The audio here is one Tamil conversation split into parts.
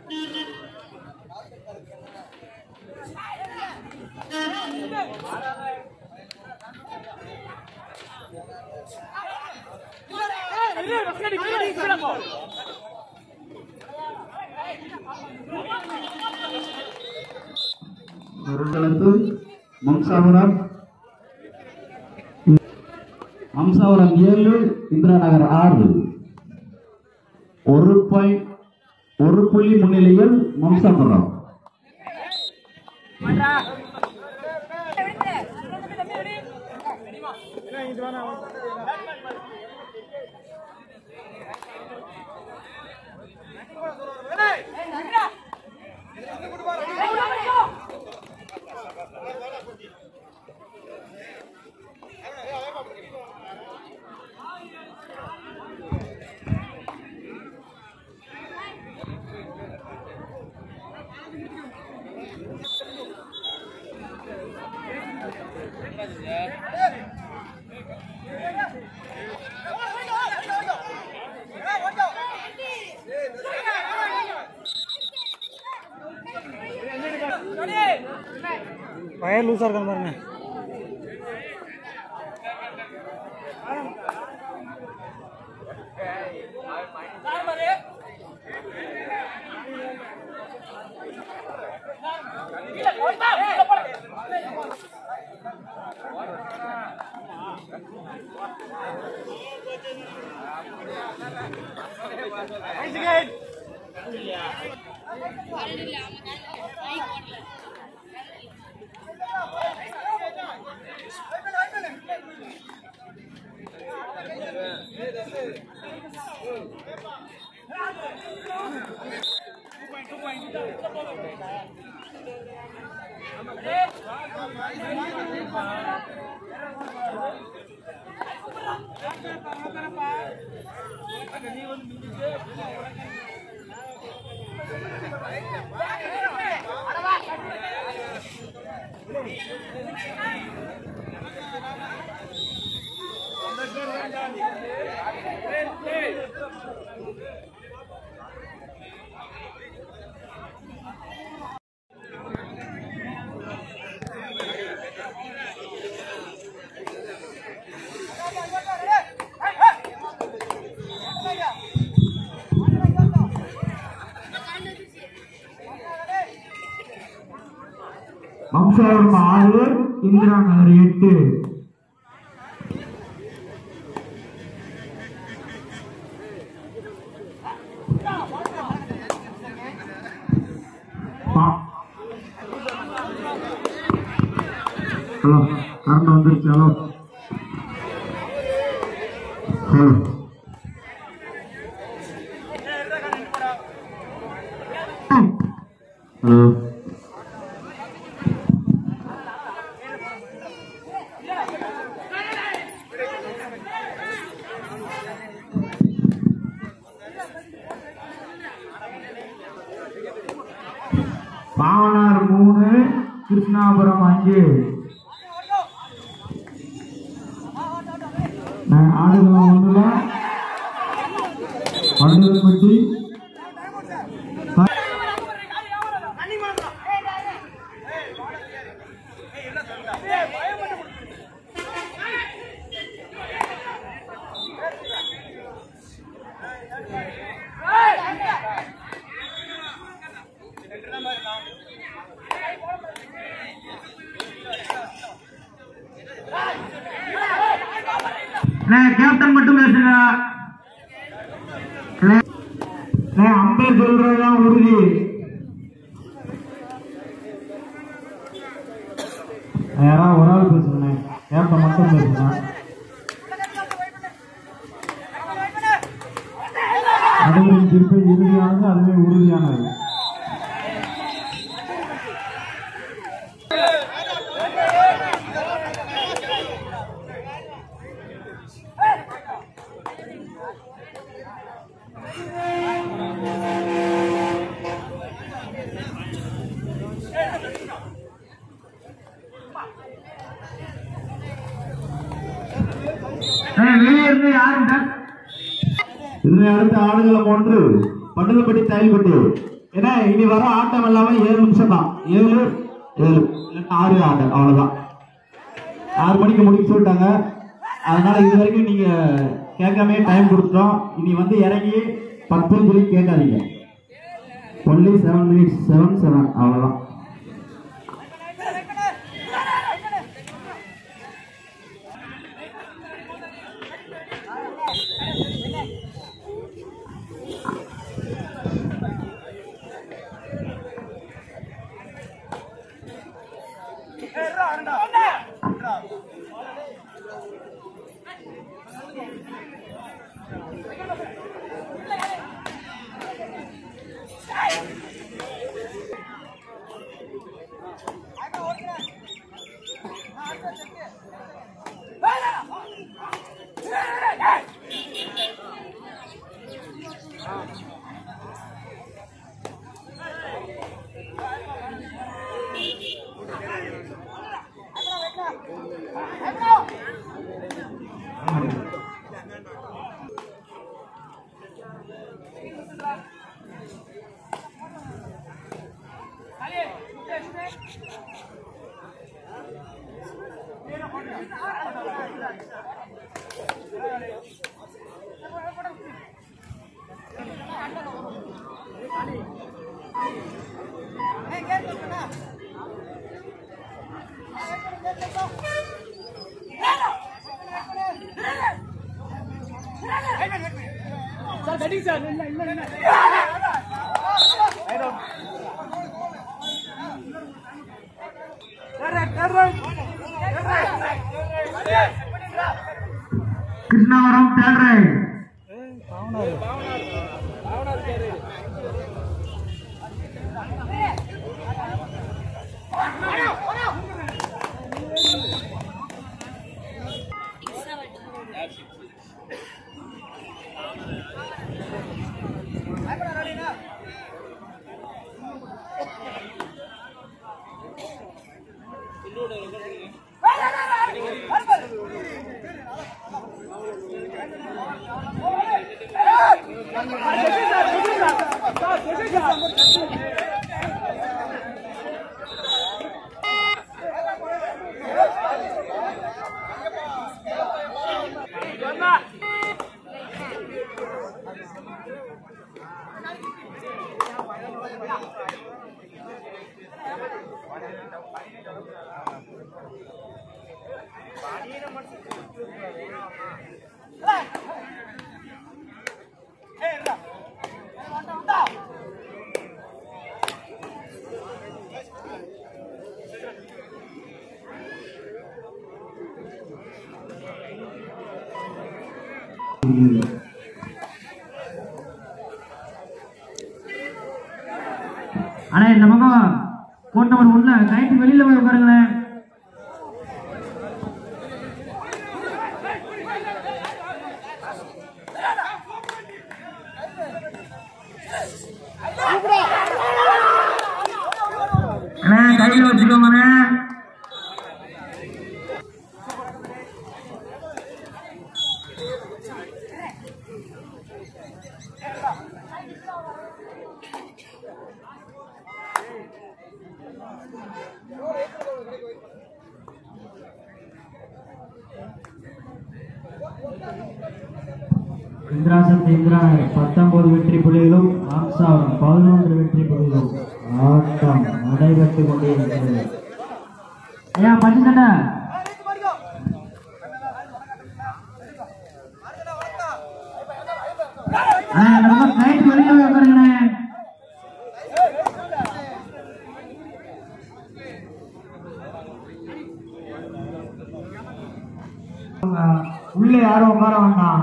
மருந்தளத்து மம்சாபுரம் மம்சாபுரம் ஏழு இந்திரா நகர் ஆறு ஒரு பாயிண்ட் ஒரு புள்ளி முன்னிலையில் மம்சாபுரம் பயிர் லூஸாக இருக்கான்னு பாருங்க மம்சாபுரம் ஆறு இந்திரா நகர் எட்டு ஹலோ கரண்ட் வந்துருச்சு ஹலோ ஹலோ ஹலோ பாவனார் மூணு கிருஷ்ணாபுரம் அஞ்சு நான் ஆடுகளம் ஒண்ணுல வண்டல்பட்டி கேப்டன் மட்டும் பேசுங்க அம்பேர் சொல்றதுதான் உறுதி யாராவது ஒரு ஆள் பேசுங்க கேப்டன் மட்டும் பேசுங்க நடுவரின் தீர்ப்பு இறுதியானது அதுவே உறுதியானது வெளியே இருந்து யாரும் இதனை அடுத்த ஆடுகளம் ஒன்று பண்டலப்பட்டி தையல்பட்டு ஏன்னா இனி வர ஆட்டம் எல்லாமே ஏழு நிமிஷம் தான் ஏழு ஏழு இல்லைன்னா ஆறு ஆட்டம் அவ்வளவுதான் ஆறு மணிக்கு முடிக்க சொல்லிட்டாங்க அதனால இது வரைக்கும் நீங்க கேட்காமே டைம் கொடுத்துட்டோம் இனி வந்து இறங்கி பத்து சொல்லி கேட்காதீங்க only seven minutes seven seven அவ்வளவுதான் கிருஷ்ணாவரம் தேர்ரை அண்ணா இந்த பக்கம் கோட் நம்பர் ஒண்ணுல நைட்டு வெளியில போய் உட்காருங்களேன் அண்ணா கையில வச்சுக்கோங்க இந்திராசன் இந்திரா பத்தொன்பது வெற்றி புள்ளிகளும் ஆம்சாவரம் பதினொன்று வெற்றி புள்ளிகளும் ஆட்டம் நடைபெற்றுக் கொண்டே இருக்கிறது ஐயா பச்சை சட்டை அண்ணா இந்த பக்கம் நைட்டு வெளியில போய் உட்காருங்கண்ணே உள்ளே யாரும் உட்கார வேண்டாம்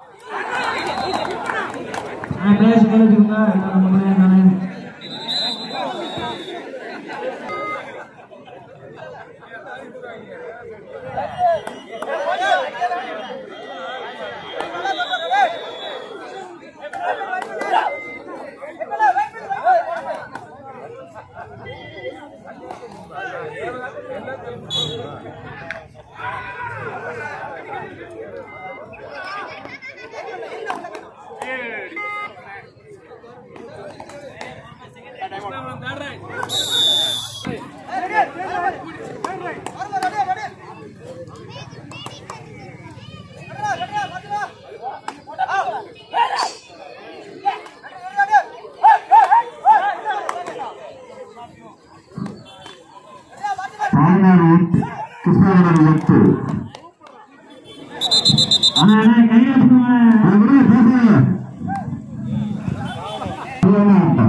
அண்ணா பிளேஸ் கழிச்சுக்கோங்க நம்ம முன்னாடி நானே கிருஷ்ணாபுரம் எட்டு அண்ணா அண்ணா கையில எடுத்துக்கோங்க அப்படியே பேசுங்க இதுதானே ஆட்டம்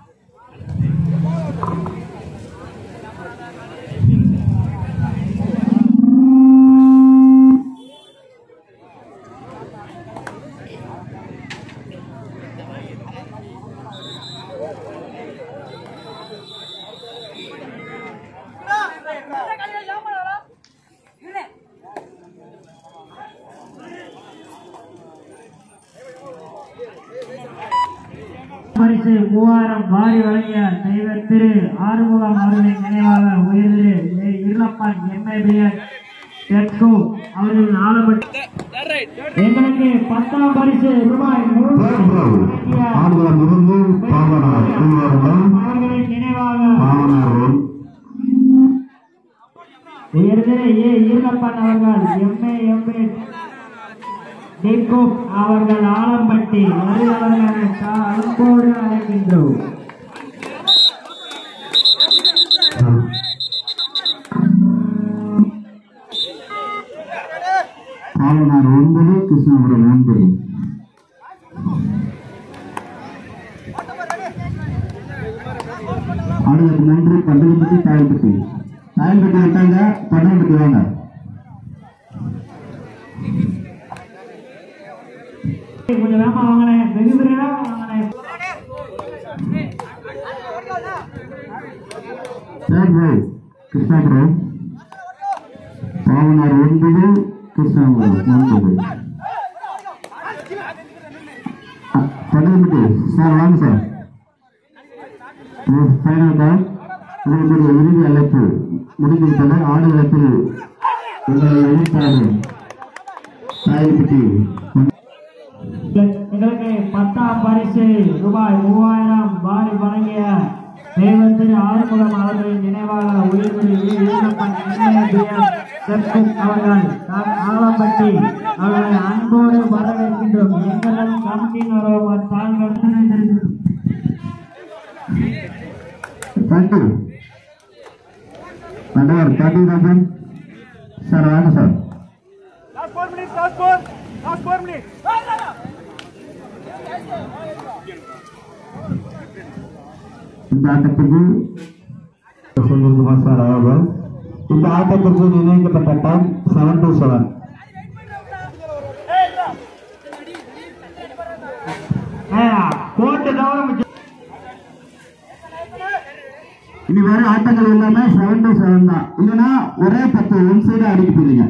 பரிசு மூவாயிரம் வாரி வழங்கிய தெய்வ திரு ஆறுமுகம் அவர்களின் நினைவாக உயர்திரு ஏ. இருளப்பன் எம்ஏபிஎஸ் தெற்கு அவர்களின் ஆலப்பட்டு எங்களுக்கு பத்தாம் பரிசு ரூபாய் நூறு வழங்கிய ஆடுகளம் இருந்து பாவனார் இருவரும் அவர்களின் நினைவாக பாவனாரும் உயர்திரு ஏ ஈரப்பன் அவர்கள் எம்ஏ எம்ஏ டிகோப் அவர்கள் ஆலம்பட்டி வருகிறவர்களை அன்போடு அழைக்கின்றோம் பாவனார் ஒன்பது கிருஷ்ணாபுரம் ஒன்பது ஆடுகளுக்கு மூன்று பண்டலப்பட்டி தாயப்பட்டி தாயப்பட்டி விட்டாங்க பண்டலப்பட்டி வாங்க கொஞ்சம் வேகமா வாங்கினேன் வெகு விரைவா வாங்கினேன் தேர்ட் ரோவ் கிருஷ்ணாபுரம் பாவனார் ஒன்பது கிருஷ்ணாபுரம் ஒன்பது பண்டலப்பட்டி சார் வாங்க சார் ஃபைனல் கால் உங்களுடைய இறுதி அழைப்பு முடிந்துவிட்டது ஆடுகளத்தில் உங்களை எழுத்தாளர் தாயப்பட்டி எங்களுக்கு பத்தாம் பரிசு ரூபாய் மூவாயிரம் வாரி வழங்கிய தெய்வத்திரு ஆறுமுகம் அவர்களின் நினைவாக உயிர்களில் ஈழப்பன் செப்பும் அவர்கள் நாம் ஆலம்பட்டி அவர்களை அன்போடு வரவேற்கின்றோம் எங்கள் கமிட்டியினர் தாங்கள் தெரிவிக்கின்றோம் தேங்க்யூ நண்டவர் தேங்க்யூ ராஜன் சார் வாங்க sir Last four minutes, last four, last four minutes. இந்த ஆட்டத்துக்கு சுனில்குமார் சார் அவர்கள் இந்த ஆட்டத்திற்கு நிர்ணயிக்கப்பட்ட டைம் செவன் டு செவன் கோட்டு தவிர இனி வர ஆட்டங்கள் எல்லாமே செவன் டு செவன் தான் இல்லைன்னா ஒரே பத்து ஒன் சைடு அடிக்க போறீங்க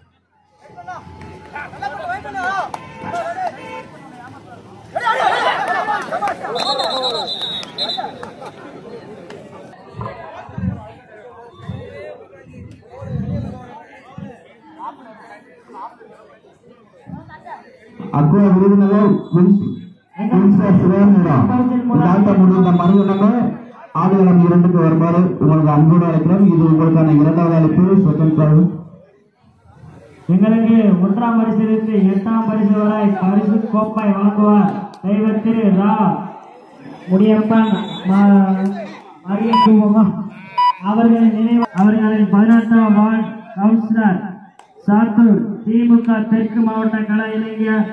அக்குவ விருதுநகர் மின்சார சிவகங்கரம் இந்த ஆட்டம் முடிந்த மறுதினமே ஆடுகளம் இரண்டுக்கு வருமாறு உங்களுக்கு அன்போடு அழைக்கிறோம் இது உங்களுக்கான இரண்டாவது அழைப்பு செகண்ட் ரவுண்ட் எங்களுக்கு ஒன்றாம் பரிசிலிருந்து எட்டாம் பரிசு வரை பரிசு கோப்பை வழங்குவார் தெய்வத்திரு ரா முடியப்பன் அறியக்குமா அவர்களின் நினைவு அவர்களின் பதினெட்டாம் வார்டு கவுன்சிலர் சாத்தூர் திமுக தெற்கு மாவட்ட கலை இளைஞர்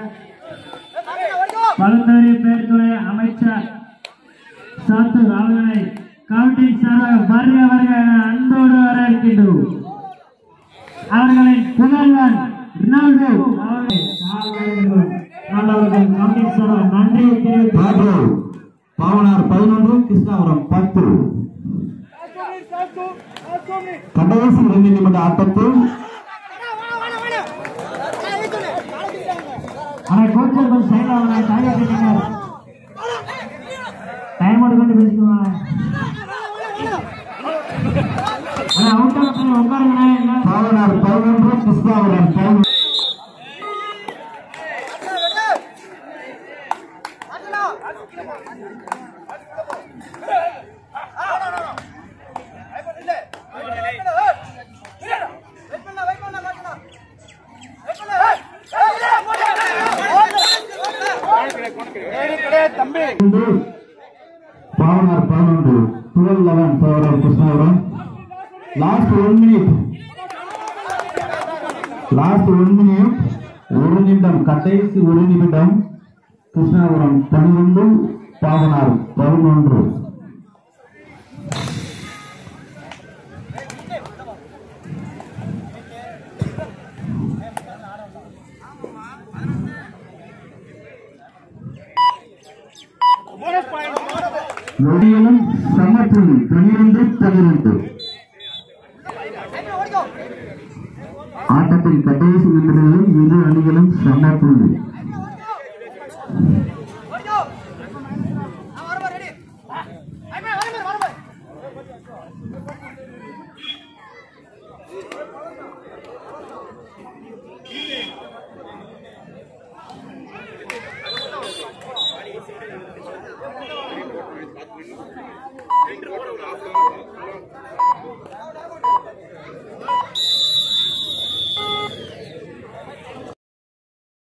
பழந்தறி பேர்துறை அமைச்சர் சாத்தூர் அவர்களை கவுண்டிங் சார்பாக வருக வருக என அன்போடு வரவேற்கின்றோம் அவர்களின் புகழ்வன் ரொனால்டோ அவர்கள் அவர்கள் கவுண்டிங் சார்பாக நன்றியை தெரிவித்து ராஜு பாவனார் பதினொன்று கிருஷ்ணாபுரம் பத்து Last two minutes, last two, last two minutes. கடைசி இரண்டு நிமிட ஆட்டத்தில் ஆனால் கோச்சர் கொஞ்சம் சைடில் அவனை டைம் பேசுங்க டைம் எடுத்து பேசிக்குவாங்க ஆனால் அவுட் ஆஃப் உட்காருங்கண்ணே என்ன பாவனார் பதினொன்று கிருஷ்ணாபுரம் பதினொன்று பதினொன்று, பாவனார் பதினொன்று twelve eleven favour Krishnapuram last one minute last one minute ஒரு நிமிடம் கடைசி ஒரு நிமிடம் கிருஷ்ணாபுரம் பன்னிரண்டு பாவனார் பதினொன்று Bonus point. நொடியிலும் சமப்புள்ளி பன்னிரண்டு பன்னிரண்டு ஆட்டத்தின் கடைசி நிமிடங்களில் இரு அணிகளும் சமப்புள்ளி